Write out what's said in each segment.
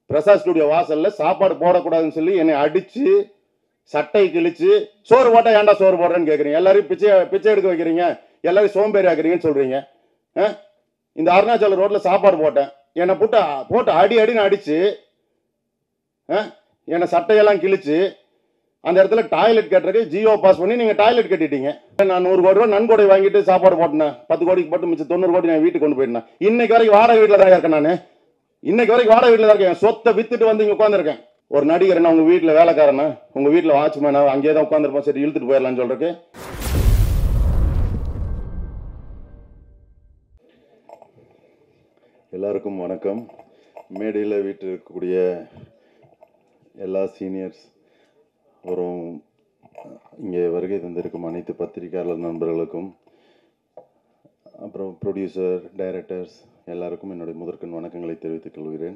Prasad studio வாசல்ல சாப்பாடு போடக்கூடாதுன்னு சொல்லி என்னை அடிச்சு சட்டை கிழிச்சு சோறு போட்டா ஏன்டா சோறு போடுறேன்னு கேக்குறீங்க எல்லாரையும் பிச்சை பிச்சை எடுக்க வைக்கிறீங்க எல்லாரையும் சோம்பேறி ஆக்குறீங்கன்னு சொல்றீங்க ஆ? இந்த அருணாச்சல ரோட்ல சாப்பாடு போட்டேன் என்னை போட்டு போட்டு அடி அடின்னு அடிச்சு ஆ? என்னை சட்டையெல்லாம் கிழிச்சு அந்த இடத்துல டாய்லெட் கட்டுறதுக்கு ஜியோ பாஸ் பண்ணி நீங்க டாய்லெட் கட்டிட்டீங்க நான் நூறு கோடி ரூபாய் நன்கொடை வாங்கிட்டு சாப்பாடு போட்டேன் பத்து கோடிக்கு போட்டு மிச்சம் தொண்ணூறு கோடி நான் வீட்டுக்கு கொண்டு போயிட்டேன் இன்னைக்கு வரைக்கும் வாடகை வீட்டில் தான் இருக்கேன் நான் இன்னைக்கு வரைக்கும் வாடகை வீட்டில் தான் இருக்கேன் என் சொத்தை வித்துட்டு வந்து இங்க உட்காந்துருக்கேன் ஒரு நடிகர் என்ன உங்க வீட்டில் வேலைக்காரனா உங்க வீட்டில் வாட்ச்மேனா அங்கேயே தான் உட்காந்துருப்போம் சரி இழுத்துட்டு போயிடலாம்னு சொல்றதுக்கு எல்லாருக்கும் வணக்கம் மேடையில் வீட்டில் இருக்கக்கூடிய எல்லா சீனியர்ஸ் வரும் இங்கே வருகை தந்திருக்கும் அனைத்து பத்திரிகையாளர் நண்பர்களுக்கும் அப்புறம் ப்ரொடியூசர் டைரக்டர்ஸ் எல்லாருக்கும் என்னுடைய முதற்கண் வணக்கங்களை தெரிவித்துக் கொள்கிறேன்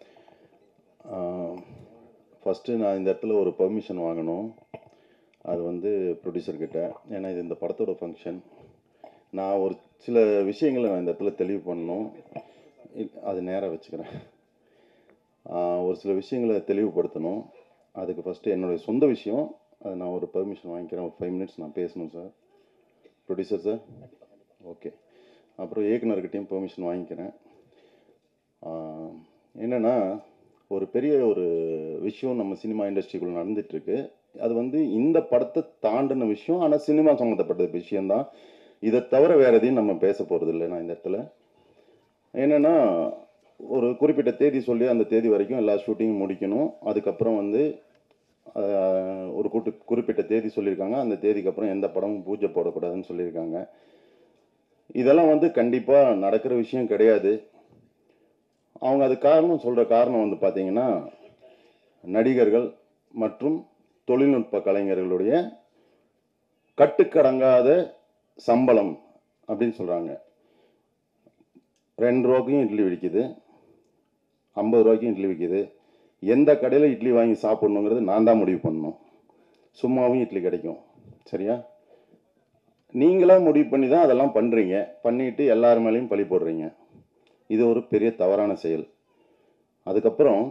ஃபஸ்ட்டு நான் இந்த இடத்துல ஒரு பர்மிஷன் வாங்கணும் அது வந்து ப்ரொடியூசர் கிட்ட ஏன்னா இது இந்த படத்தோட ஃபங்க்ஷன் நான் ஒரு சில விஷயங்களை நான் இந்த இடத்துல தெளிவு பண்ணணும் இல்- அது நேராக வச்சுக்கிறேன் ஆஹ் ஒரு சில விஷயங்களை தெளிவுபடுத்தணும் அதுக்கு ஃபஸ்ட்டு என்னுடைய சொந்த விஷயம் அது நான் ஒரு பெர்மிஷன் வாங்கிக்கிறேன் ஒரு ஃபைவ் மினிட்ஸ் நான் பேசணும் சார் ப்ரொடியூசர் சார் ஓகே அப்புறம் இயக்குனர்கிட்டையும் பெர்மிஷன் வாங்கிக்கிறேன் ஆஹ் என்னன்னா ஒரு பெரிய ஒரு விஷயம் நம்ம சினிமா இண்டஸ்ட்ரிக்குள்ள நடந்துட்டு இருக்கு அது வந்து இந்த படத்தை தாண்டின விஷயம் ஆனால் சினிமா சம்மந்தப்பட்ட விஷயம்தான் இதை தவிர வேற எதையும் நம்ம பேச போகிறது இல்லை நான் இந்த இடத்துல என்னன்னா ஒரு குறிப்பிட்ட தேதி சொல்லி அந்த தேதி வரைக்கும் எல்லா ஷூட்டிங்கும் முடிக்கணும் அதுக்கப்புறம் வந்து ஆஹ், ஒரு கூட்டு குறிப்பிட்ட தேதி சொல்லியிருக்காங்க அந்த தேதிக்கு அப்புறம் எந்த படமும் பூஜை போடக்கூடாதுன்னு சொல்லியிருக்காங்க இதெல்லாம் வந்து கண்டிப்பாக நடக்கிற விஷயம் கிடையாது அவங்க அது காரணம் சொல்கிற காரணம் வந்து பார்த்தீங்கன்னா நடிகர்கள் மற்றும் தொழில்நுட்ப கலைஞர்களுடைய கட்டுக்கடங்காத சம்பளம் அப்படின்னு சொல்கிறாங்க ரெண்டு ரூபாய்க்கும் இட்லி விற்கிது ஐம்பது ரூபாய்க்கும் இட்லி விற்கிது எந்த கடையில் இட்லி வாங்கி சாப்பிடணுங்கிறது நான் தான் முடிவு பண்ணணும் சும்மாவும் இட்லி கிடைக்கும் சரியா நீங்களா முடிவு பண்ணி தான் அதெல்லாம் பண்ணுறீங்க பண்ணிட்டு எல்லார் மேலேயும் பழி போடுறீங்க இது ஒரு பெரிய தவறான செயல் அதுக்கப்புறம்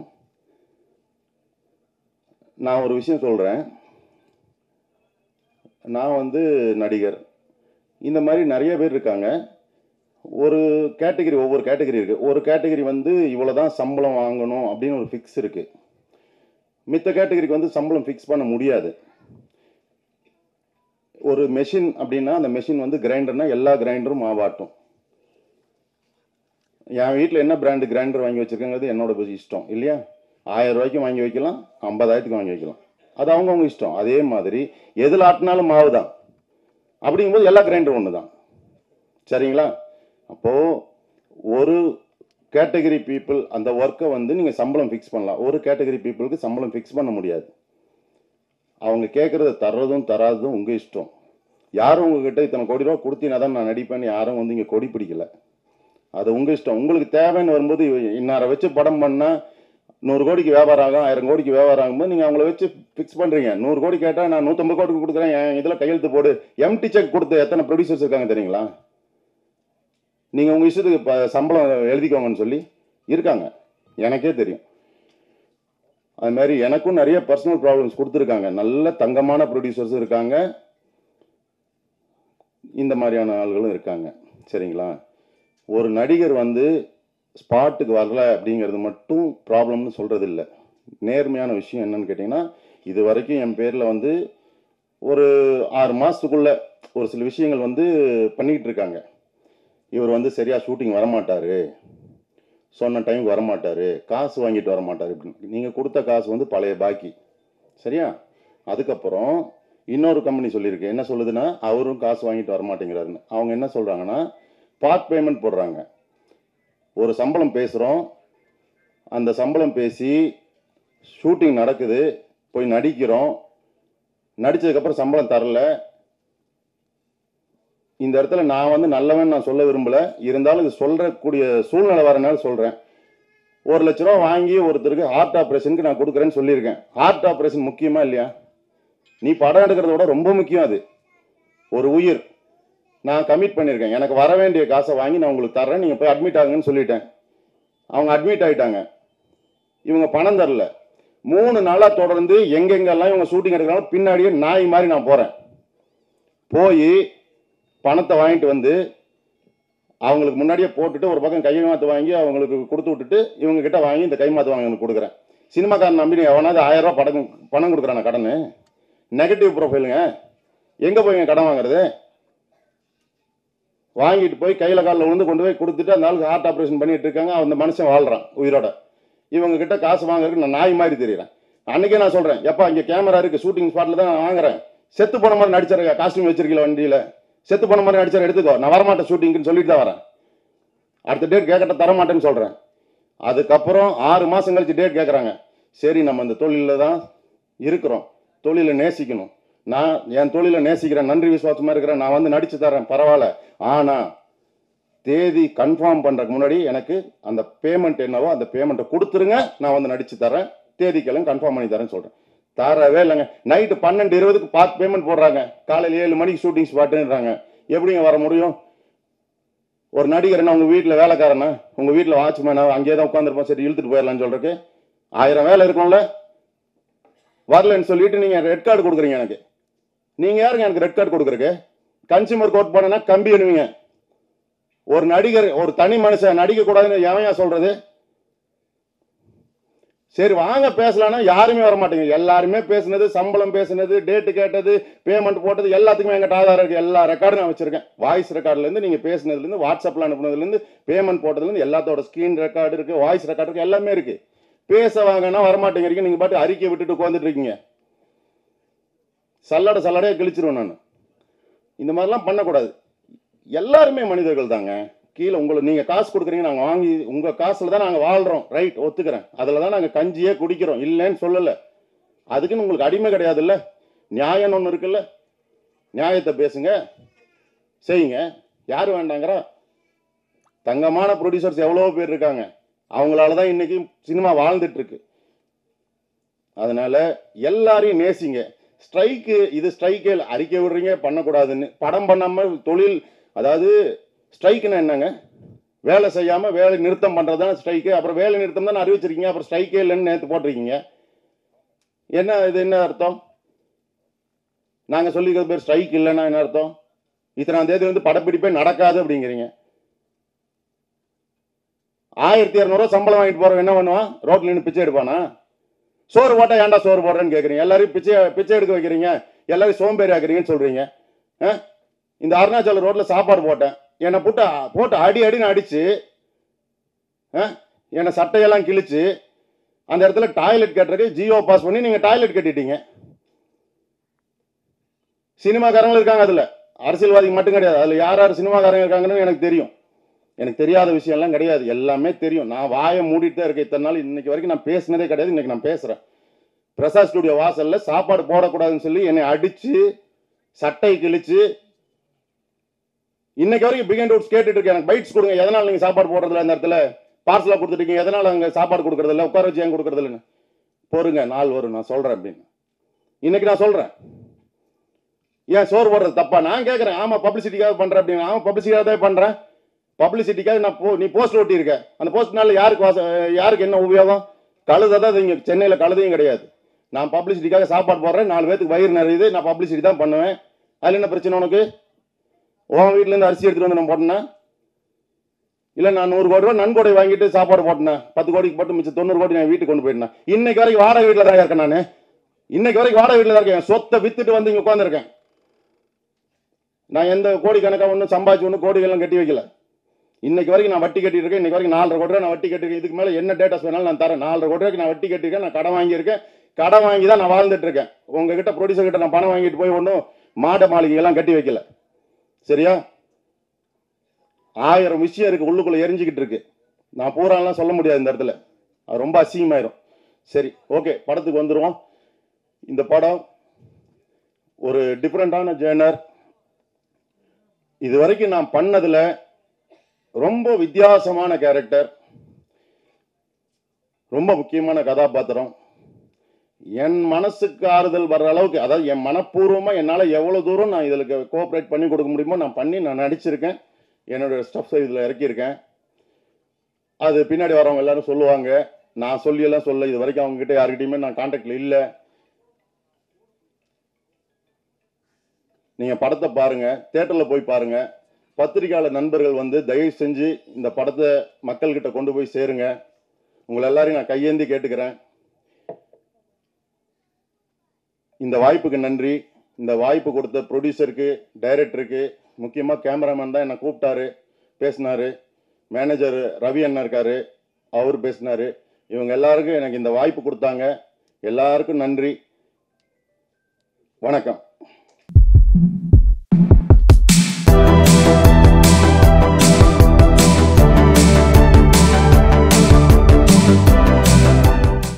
நான் ஒரு விஷயம் சொல்கிறேன் நான் வந்து நடிகர் இந்த மாதிரி நிறைய பேர் இருக்காங்க ஒரு கேட்டகரி ஒவ்வொரு கேட்டகரி இருக்கு ஒரு கேட்டகரி வந்து இவ்வளவுதான் சம்பளம் வாங்கணும் அப்படின்னு ஒரு ஃபிக்ஸ் இருக்கு மித்த கேட்டகரிக்கு வந்து சம்பளம் ஃபிக்ஸ் பண்ண முடியாது ஒரு மெஷின் அப்படின்னா அந்த மெஷின் வந்து கிரைண்டர்னா எல்லா கிரைண்டரும் மாவாட்டும் என் வீட்டில் என்ன பிராண்டு கிரைண்டர் வாங்கி வச்சிருக்கங்கிறது என்னோட பு- இஷ்டம் இல்லையா ஆயிரம் ரூபாய்க்கு வாங்கி வைக்கலாம் ஐம்பதாயிரத்துக்கு வாங்கி வைக்கலாம் அது அவங்கவுங்க இஷ்டம் அதே மாதிரி எதில் ஆட்டினாலும் மாவு தான் அப்படிங்கும்போது எல்லா கிரைண்டரும் ஒன்று தான் சரிங்களா அப்போ ஒரு கேட்டகரி பீப்புள் அந்த ஒர்க்கை வந்து நீங்கள் சம்பளம் ஃபிக்ஸ் பண்ணலாம் ஒரு கேட்டகரி பீப்புளுக்கு சம்பளம் ஃபிக்ஸ் பண்ண முடியாது அவங்க கேட்குறத தர்றதும் தராததும் உங்கள் இஷ்டம் யாரும் உங்ககிட்ட இத்தனை கோடி ரூபா கொடுத்தீங்கன்னா தான் நான் நடிப்பேன்னு யாரும் வந்து இங்கே கொடி பிடிக்கல அது உங்கள் இஷ்டம் உங்களுக்கு தேவைன்னு வரும்போது இன்னாரை வச்சு படம் பண்ணால் நூறு கோடிக்கு வியாபாரம் ஆகும் ஆயிரம் கோடிக்கு வியாபாரம் ஆகும்போது நீங்கள் அவங்கள வச்சு ஃபிக்ஸ் பண்ணுறீங்க நூறு கோடி கேட்டால் நான் நூற்றம்பது கோடிக்கு கொடுக்குறேன் என் இதில் கையெழுத்து போடு எம்டி செக் கொடுத்து எத்தனை ப்ரொடியூசர்ஸ் இருக்காங்க தெரியுங்களா நீங்கள் உங்கள் இஷ்டத்துக்கு இப்போ சம்பளம் எழுதிக்கோங்கன்னு சொல்லி இருக்காங்க எனக்கே தெரியும் அது மாதிரி எனக்கும் நிறைய பர்சனல் ப்ராப்ளம்ஸ் கொடுத்துருக்காங்க நல்ல தங்கமான ப்ரொடியூசர்ஸும் இருக்காங்க இந்த மாதிரியான ஆள்களும் இருக்காங்க சரிங்களா ஒரு நடிகர் வந்து ஸ்பாட்டுக்கு வரல அப்படிங்கிறது மட்டும் ப்ராப்ளம்னு சொல்கிறது இல்லை நேர்மையான விஷயம் என்னன்னு கேட்டிங்கன்னா இது வரைக்கும் என் பேரில் வந்து ஒரு ஆறு மாதத்துக்குள்ள ஒரு சில விஷயங்கள் வந்து பண்ணிக்கிட்டு இருக்காங்க இவர் வந்து சரியாக ஷூட்டிங் வரமாட்டார் சொன்ன டைமுக்கு வரமாட்டார் காசு வாங்கிட்டு வரமாட்டார் இப்படின்னு நீங்கள் கொடுத்த காசு வந்து பழைய பாக்கி சரியா அதுக்கப்புறம் இன்னொரு கம்பெனி சொல்லியிருக்கு என்ன சொல்லுதுன்னா அவரும் காசு வாங்கிட்டு வரமாட்டேங்கிறாருன்னு அவங்க என்ன சொல்கிறாங்கன்னா பார்ட் பேமெண்ட் போடுறாங்க ஒரு சம்பளம் பேசுகிறோம் அந்த சம்பளம் பேசி ஷூட்டிங் நடக்குது போய் நடிக்கிறோம் நடிச்சதுக்கப்புறம் சம்பளம் தரல இந்த இடத்துல நான் வந்து நல்லவன் நான் சொல்ல விரும்பல இருந்தாலும் இது சொல்றக்கூடிய சூழ்நிலை வரனால சொல்றேன் ஒரு லட்ச ரூபா வாங்கி ஒருத்தருக்கு ஹார்ட் ஆப்ரேஷனுக்கு நான் கொடுக்குறேன்னு சொல்லியிருக்கேன் ஹார்ட் ஆப்ரேஷன் முக்கியமா இல்லையா நீ படம் எடுக்கிறத விட ரொம்ப முக்கியம் அது ஒரு உயிர் நான் கமிட் பண்ணியிருக்கேன் எனக்கு வர வேண்டிய காசை வாங்கி நான் உங்களுக்கு தர்றேன் நீங்கள் போய் அட்மிட் ஆகுங்கன்னு சொல்லிட்டேன் அவங்க அட்மிட் ஆயிட்டாங்க இவங்க பணம் தரல மூணு நாளா தொடர்ந்து எங்கெங்கெல்லாம் இவங்க ஷூட்டிங் எடுக்கிறாங்க பின்னாடியே நாய் மாதிரி நான் போறேன் போய் பணத்தை வாங்கிட்டு வந்து அவங்களுக்கு முன்னாடியே போட்டுட்டு ஒரு பக்கம் கை மாத்து வாங்கி அவங்களுக்கு கொடுத்து விட்டுட்டு இவங்க கிட்ட வாங்கி இந்த கை மாத்து வாங்கி எனக்கு கொடுக்குறேன் சினிமாக்காரன் நம்பி நீ எவனாவது ஆயிரம் ரூபாய் படம் பணம் கொடுக்குறான கடன் நெகட்டிவ் ப்ரொஃபைலுங்க எங்க போய் கடன் வாங்குறது வாங்கிட்டு போய் கையில காலில் விழுந்து கொண்டு போய் கொடுத்துட்டு அந்த ஆளுக்கு ஹார்ட் ஆப்ரேஷன் பண்ணிட்டு இருக்காங்க அந்த மனுஷன் வாழ்றான் உயிரோட இவங்க கிட்ட காசு வாங்குறதுக்கு நான் நாய் மாதிரி தெரியுறேன் அன்னைக்கே நான் சொல்றேன் எப்பா இங்க கேமரா இருக்கு ஷூட்டிங் ஸ்பாட்ல தான் நான் வாங்குறேன் செத்து போன மாதிரி நடிச்சிருக்க காஸ்டியூம் வச்சிருக்கல வண்டியில செத்து போன மாதிரி நடிச்சார எடுத்துக்கோ நான் வரமாட்டேன் ஷூட்டிங்னு சொல்லிட்டு தான் வரேன் அடுத்த டேட் கேட்கட்ட தர மாட்டேன்னு சொல்றேன் அதுக்கப்புறம் ஆறு மாசம் கழிச்சு டேட் கேட்குறாங்க சரி நம்ம இந்த தொழில தான் இருக்கிறோம் தொழிலை நேசிக்கணும் நான் என் தொழிலை நேசிக்கிறேன் நன்றி விசுவாசமா இருக்கிறேன் நான் வந்து நடிச்சு தரேன் பரவாயில்ல ஆனா தேதி கன்ஃபார்ம் பண்றதுக்கு முன்னாடி எனக்கு அந்த பேமெண்ட் என்னவோ அந்த பேமெண்ட்டை கொடுத்துருங்க நான் வந்து நடிச்சு தரேன் தேதிக்கெல்லாம் கன்ஃபார்ம் பண்ணி தரேன்னு சொல்றேன் தரவே இல்லைங்க நைட்டு பன்னெண்டு இருபதுக்கு பார்த்து பேமெண்ட் போடுறாங்க காலையில் ஏழு மணிக்கு ஷூட்டிங் ஸ்பாட்டுன்றாங்க எப்படிங்க வர முடியும் ஒரு நடிகர் என்ன உங்க வீட்டில் வேலைக்காரனா உங்க வீட்டில் வாட்ச்மேனா அங்கேயே தான் உட்காந்துருப்போம் சரி இழுத்துட்டு போயிடலாம்னு சொல்றதுக்கு ஆயிரம் வேலை இருக்கும்ல வரலன்னு சொல்லிட்டு நீங்க ரெட் கார்டு கொடுக்குறீங்க எனக்கு நீங்க யாருங்க எனக்கு ரெட் கார்டு கொடுக்குறக்கு கன்சியூமர் கோர்ட் போனா கம்பி அணுவீங்க ஒரு நடிகர் ஒரு தனி மனுஷன் நடிக்க கூடாதுன்னு எவன் சொல்றது சரி வாங்க பேசலாம்னா யாருமே வர மாட்டேங்க எல்லாருமே பேசுனது சம்பளம் பேசுனது டேட்டு கேட்டது பேமெண்ட் போட்டது எல்லாத்துக்குமே எங்கிட்ட ஆதாரம் இருக்கு எல்லா ரெக்கார்டும் நான் வச்சிருக்கேன் வாய்ஸ் ரெக்கார்ட்ல இருந்து நீங்க பேசுனதுல இருந்து வாட்ஸ்அப்ல அனுப்புனதுல இருந்து பேமெண்ட் போட்டதுல இருந்து எல்லாத்தோட ஸ்கிரீன் ரெக்கார்டு இருக்கு வாய்ஸ் ரெக்கார்டு இருக்கு எல்லாமே இருக்கு பேச வாங்கன்னா வரமாட்டேங்கிறீங்க நீங்க பாட்டு அறிக்கை விட்டுட்டு உட்காந்துட்டு இருக்கீங்க சல்லடை சல்லடையே கிழிச்சிருவேன் நான் இந்த மாதிரிலாம் பண்ணக்கூடாது எல்லாருமே மனிதர்கள் தாங்க கீழே உங்களை நீங்க காசு கொடுக்குறீங்க நாங்க வாங்கி உங்க காசுல தான் நாங்க வாழ்றோம் ரைட் ஒத்துக்கிறேன் அதுல தான் நாங்க கஞ்சியே குடிக்கிறோம் இல்லைன்னு சொல்லல அதுக்குன்னு உங்களுக்கு அடிமை கிடையாதுல்ல நியாயம்னு ஒன்று இருக்குல்ல நியாயத்தை பேசுங்க செய்யுங்க யார் வேண்டாங்கிறா தங்கமான ப்ரொடியூசர்ஸ் எவ்வளோ பேர் இருக்காங்க அவங்களால தான் இன்னைக்கு சினிமா வாழ்ந்துட்டு இருக்கு அதனால எல்லாரையும் நேசிங்க ஸ்ட்ரைக்கு இது ஸ்ட்ரைக்கு அறிக்கை விடுறீங்க பண்ணக்கூடாதுன்னு படம் பண்ணாம தொழில் அதாவது ஸ்ட்ரைக்குன்னா என்னங்க வேலை செய்யாம வேலை நிறுத்தம் பண்றது தான் ஸ்ட்ரைக்கு அப்புறம் வேலை நிறுத்தம் தான் அறிவிச்சிருக்கீங்க அப்புறம் ஸ்ட்ரைக்கே இல்லைன்னு நேற்று போட்டிருக்கீங்க என்ன இது என்ன அர்த்தம் நாங்க சொல்லிக்கிற பேர் ஸ்ட்ரைக் இல்லைன்னா என்ன அர்த்தம் இத்தனாம் தேதி வந்து படப்பிடிப்பே நடக்காது அப்படிங்கிறீங்க ஆயிரத்தி இரநூறுவா சம்பளம் வாங்கிட்டு போறவன் என்ன பண்ணுவான் ரோட்ல நின்று பிச்சை எடுப்பானா சோறு போட்டா ஏன்டா சோறு போடுறேன்னு கேக்குறீங்க எல்லாரையும் பிச்சை பிச்சை எடுக்க வைக்கிறீங்க எல்லாரையும் சோம்பேறி ஆக்குறீங்கன்னு சொல்றீங்க ஆ? இந்த அருணாச்சல ரோட்ல சாப்பாடு போட்டேன் என்னை போட்டு போட்டு அடி அடின்னு அடிச்சு ஆ? என்னை சட்டையெல்லாம் கிழிச்சு அந்த இடத்துல டாய்லெட் கட்டுறதுக்கு ஜியோ பாஸ் பண்ணி நீங்க டாய்லெட் கட்டிட்டீங்க சினிமாக்காரங்களும் இருக்காங்க அதுல அரசியல்வாதிக்கு மட்டும் கிடையாது அதுல யார் யார் சினிமாக்காரங்க இருக்காங்கன்னு எனக்கு தெரியும் எனக்கு தெரியாத விஷயம்லாம் கிடையாது எல்லாமே தெரியும் நான் வாயை மூடிட்டு தான் இருக்கேன் இத்தனை நாள் இன்னைக்கு வரைக்கும் நான் பேசினதே கிடையாது இன்னைக்கு நான் பேசுறேன் பிரசாத் ஸ்டுடியோ வாசல்ல சாப்பாடு போடக்கூடாதுன்னு சொல்லி என்னை அடிச்சு சட்டை கிழிச்சு இன்னைக்கு வரைக்கும் பிக் அண்ட் ரூட்ஸ் கேட்டுட்டு இருக்கேன் எனக்கு பைட்ஸ் கொடுங்க எதனால நீங்க சாப்பாடு போடுறதில்ல இந்த இடத்துல பார்சலா கொடுத்துட்டீங்க எதனால அங்க சாப்பாடு கொடுக்கறது இல்ல உட்கார வச்சு ஏன் கொடுக்கறது இல்லைன்னு பொறுங்க நாள் வரும் நான் சொல்றேன் அப்படின்னு இன்னைக்கு நான் சொல்றேன் ஏன் சோறு போடுறது தப்பா நான் கேட்கறேன் ஆமா பப்ளிசிட்டிக்காக பண்றேன் அப்படின்னு ஆமா பப்ளிசிட்டிக்காக தான் பண்றேன் பப்ளிசிட்டிக்காக நான் போ நீ போஸ்ட் ஒட்டி இருக்க அந்த போஸ்ட்னால யாருக்கு வாச யாருக்கு என்ன உபயோகம் கழுதை தான் இங்க சென்னையில கழுதையும் கிடையாது நான் பப்ளிசிட்டிக்காக சாப்பாடு போடுறேன் நாலு பேத்துக்கு வயிறு நிறையுது நான் பப்ளிசிட்டி தான் பண்ணுவேன் அதுல என்ன பிரச்சனை உனக்கு உன் வீட்ல இருந்து அரிசி எடுத்துட்டு வந்து நான் போட்டேன்னா இல்ல நான் நூறு கோடி ரூபாய் நன்கொடை வாங்கிட்டு சாப்பாடு போட்டேன் பத்து கோடிக்கு போட்டு மிச்சம் தொண்ணூறு கோடி நான் வீட்டுக்கு கொண்டு போயிட்டேன் இன்னைக்கு வரைக்கும் வாடகை வீட்டில் தான் இருக்கேன் நான் இன்னைக்கு வரைக்கும் வாடகை வீட்டில் தான் இருக்கேன் சொத்தை வித்துட்டு வந்து இங்க உட்காந்துருக்கேன் நான் எந்த கோடி கணக்கா ஒன்றும் சம்பாதிச்சு ஒன்றும் கோடிகள்லாம் கட்டி வைக்கல இன்னைக்கு வரைக்கும் நான் வட்டி கட்டிட்டு இருக்கேன் இன்னைக்கு வரைக்கும் நாலரை கோடி ரூபா நான் வட்டி கட்டிருக்கேன் இதுக்கு மேல என்ன டேட்டாஸ் வேணாலும் நான் தரேன் நாலரை கோடி ரூபாய்க்கு நான் வட்டி கட்டிருக்கேன் நான் கடன் வாங்கியிருக்கேன் கடன் வாங்கி தான் நான் வாழ்ந்துட்டு இருக்கேன் உங்ககிட்ட ப்ரொடியூசர் கிட்ட நான் பணம் வாங்கிட்டு போய் ஒன்றும் மாட மாளிகையெல்லாம் கட்டி வைக்கல சரியா ஆயிரம் விஷயம் இருக்கு உள்ளுக்குள்ள எரிஞ்சுக்கிட்டு இருக்கு நான் பூராலாம் சொல்ல முடியாது இந்த இடத்துல அது ரொம்ப அசிங்கமாயிரும் சரி ஓகே படத்துக்கு வந்துருவோம் இந்த படம் ஒரு டிஃப்ரெண்டான ஜேனர் இது வரைக்கும் நான் பண்ணதுல ரொம்ப வித்தியாசமான கேரக்டர் ரொம்ப முக்கியமான கதாபாத்திரம் என் மனசுக்கு ஆறுதல் வர்ற அளவுக்கு அதாவது என் மனப்பூர்வமா என்னால எவ்வளவு தூரம் நான் இதுல கோஆப்ரேட் பண்ணி கொடுக்க முடியுமோ நான் பண்ணி நான் நடிச்சிருக்கேன் என்னோட ஸ்டப்ஸ் இதுல இறக்கியிருக்கேன் அது பின்னாடி வரவங்க எல்லாரும் சொல்லுவாங்க நான் சொல்லியெல்லாம் சொல்ல இது வரைக்கும் அவங்க கிட்ட யாருக்கிட்டையுமே நான் கான்டாக்ட்ல இல்லை நீங்க படத்தை பாருங்க தியேட்டர்ல போய் பாருங்க பத்திரிகையாளர் நண்பர்கள் வந்து தயவு செஞ்சு இந்த படத்தை மக்கள்கிட்ட கொண்டு போய் சேருங்க உங்களை எல்லாரையும் நான் கையேந்தி கேட்டுக்கிறேன் இந்த வாய்ப்புக்கு நன்றி இந்த வாய்ப்பு கொடுத்த ப்ரொடியூசருக்கு டைரக்டருக்கு முக்கியமாக கேமராமேன் தான் என்னை கூப்பிட்டாரு பேசினாரு மேனேஜர் ரவி அண்ணா இருக்காரு அவர் பேசினாரு இவங்க எல்லாருக்கும் எனக்கு இந்த வாய்ப்பு கொடுத்தாங்க எல்லாருக்கும் நன்றி வணக்கம்